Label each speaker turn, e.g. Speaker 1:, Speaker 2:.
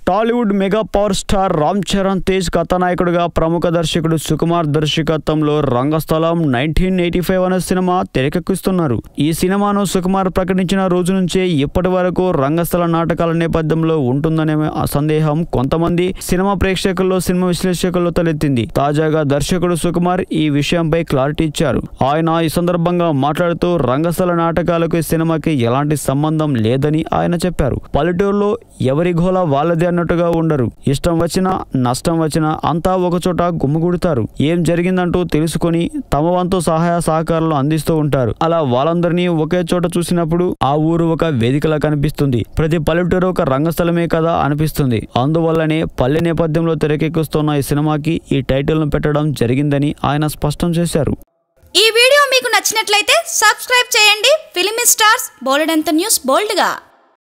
Speaker 1: Tollywood mega power star Ram Charan Tej కథానాయకుడిగా ప్రముఖ దర్శకుడు సుకుమార్ దర్శకత్వంలో రంగస్థలం నైన్టీన్ ఎయిటీ ఫైవ్ అనే సినిమా తెరకెక్కిస్తున్నారు ఈ సినిమాను సుకుమార్ ప్రకటించిన రోజు నుంచే ఇప్పటి వరకు రంగస్థల నాటకాల నేపథ్యంలో ఉంటుందనే సందేహం కొంతమంది సినిమా ప్రేక్షకుల్లో సినిమా విశ్లేషకుల్లో తలెత్తింది తాజాగా దర్శకుడు సుకుమార్ ఈ విషయంపై క్లారిటీ ఇచ్చారు ఆయన ఈ సందర్భంగా మాట్లాడుతూ రంగస్థల నాటకాలకు ఈ సినిమాకి ఎలాంటి సంబంధం లేదని ఆయన చెప్పారు పల్లెటూరులో ఎవరి గోల వాళ్ళదే అన్నట్టుగా ఉండరు ఇష్టం వచ్చినా నష్టం వచ్చినా అంతా ఒకచోట గుమ్ముగూడుతారు ఏం జరిగిందంటూ తెలుసుకొని తమ వంతు సహాయ సహకారాలు అందిస్తూ ఉంటారు అలా వాళ్ళందరినీ ఒకే చోట చూసినప్పుడు ఆ ఊరు ఒక వేదికలా కనిపిస్తుంది ప్రతి పల్లెటూరు ఒక రంగస్థలమే కదా అనిపిస్తుంది అందువల్లనే పల్లె నేపథ్యంలో తెరకెక్కిస్తున్న ఈ సినిమాకి ఈ టైటిల్ ను పెట్టడం జరిగిందని ఆయన స్పష్టం చేశారు
Speaker 2: ఈ వీడియో మీకు నచ్చినట్లయితే సబ్స్క్రైబ్ చేయండి ఫిలిమి స్టార్స్ బోలెడంత న్యూస్ బోల్డ్గా